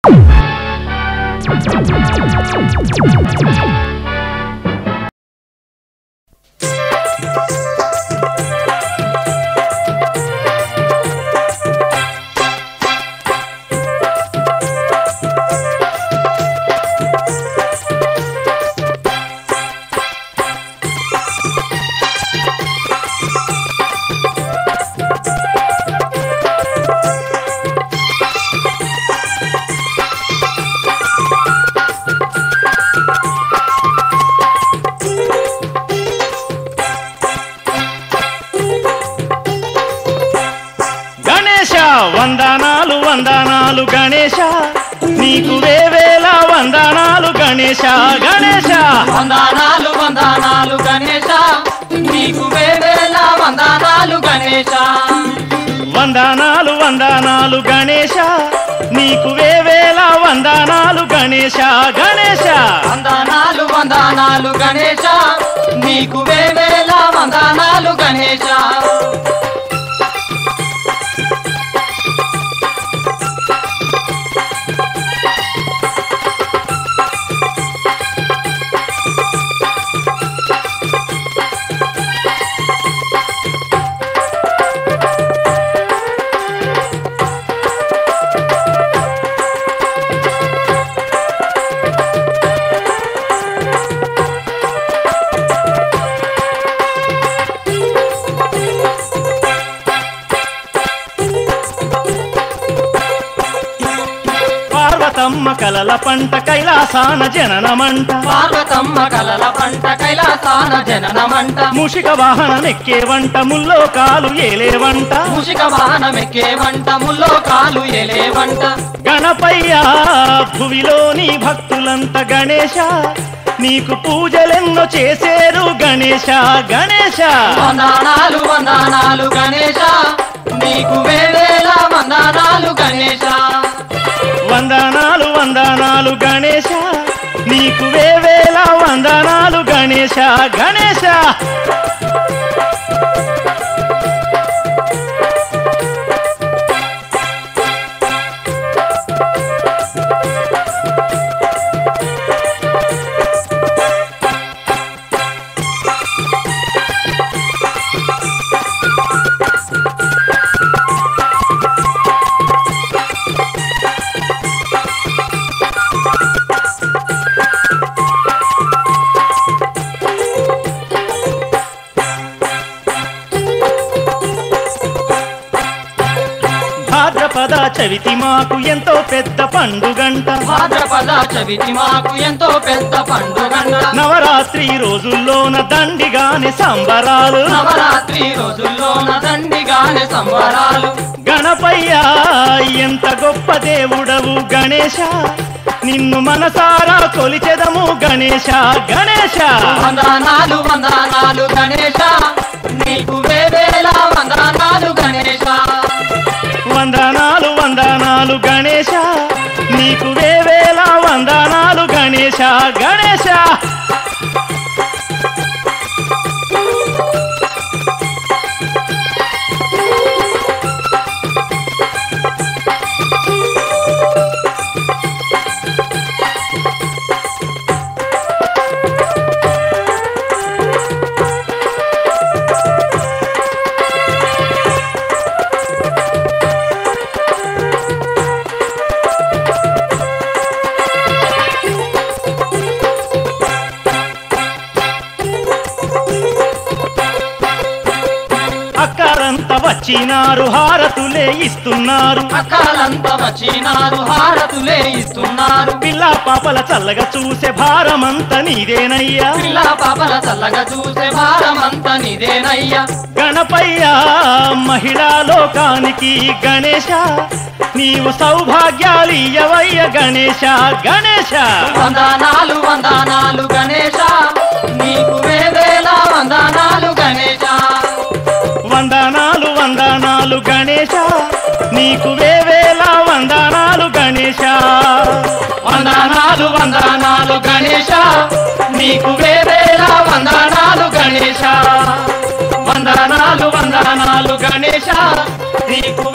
గణేశ వందనాలు వందనాలు గణేశ నీకు వేవేల వందనాలు గణేశ గణేశ వందనాలు వందనాలు గణేశ నీకు వేవేల వందనాలు గణేశ వందనాలు వందనాలు గణేశ నీకు వేవేల వందనాలు గణేశ గణేశ వందనాలు వందనాలు గణేశ నీకు వేవేల వందనాలు గణేశ పార్వతమ్మ కలల పంట కైలాసాన జననమంట పార్వతమ్మ కలల పంట కైలాసాన జననమంట మూషిక వాహనమెక్కే వంట ముల్లో కాలు ఏలేవంట మూషిక వాహనమెక్కే వంట ముల్లో కాలు ఎలే వంట గణపయ్య భువిలోని భక్తులంత గణేశ నీకు పూజలెన్నో చేసేరు గణేశ గణేశ వందనాలు వందనాలు గణేశ నీకు వేవేల వందనాలు గణేశ వందనాలు వందనాలు గణేశ నీకు వేవేల వందనాలు గణేశ గణేశ భాద్రపద చవితి మాకు ఎంతో పెద్ద పండుగంట భాద్రపద చవితి మాకు ఎంతో పెద్ద పండుగంట నవరాత్రి రోజుల్లోన దండిగానే సంబరాలు నవరాత్రి రోజుల్లోన దండిగానే సంబరాలు గణపయ్య ఎంత గొప్ప దేవుడవు గణేశ నిన్ను మనసారా కొలిచెదము గణేశ గణేశ వందనాలు వందనాలు గణేశ నీకు వేవేల వందనాలు గణేశ వందనాలు వందనాలు గణేశ నీకు వేవేల వందనాలు గణేశ గణేశ అక్కరంతా వచ్చినారు హారతులే ఇస్తున్నారు అక్కలంతా వచ్చినారు హారతులే ఇస్తున్నారు పిల్ల పాపల చల్లగా చూసే భారమంతా నీదేనయ్యా పిల్ల పాపల చల్లగా చూసే భారమంతా నీదేనయ్యా గణపయ్య మహిళా లోకానికి గణేశ నీవు సౌభాగ్యాలియవయ్య గణేశ గణేశ వందనాలు వందనాలు గణేశ నీకు వేవేల వందనాలు గణేశ వందనాలు వందనాలు గణేశ నీకు వేవేల వందనాలు గణేశ వందనాలు వందనాలు గణేశ నీకు వేవేల వందనాలు గణేశ వందనాలు వందనాలు గణేశ నీకు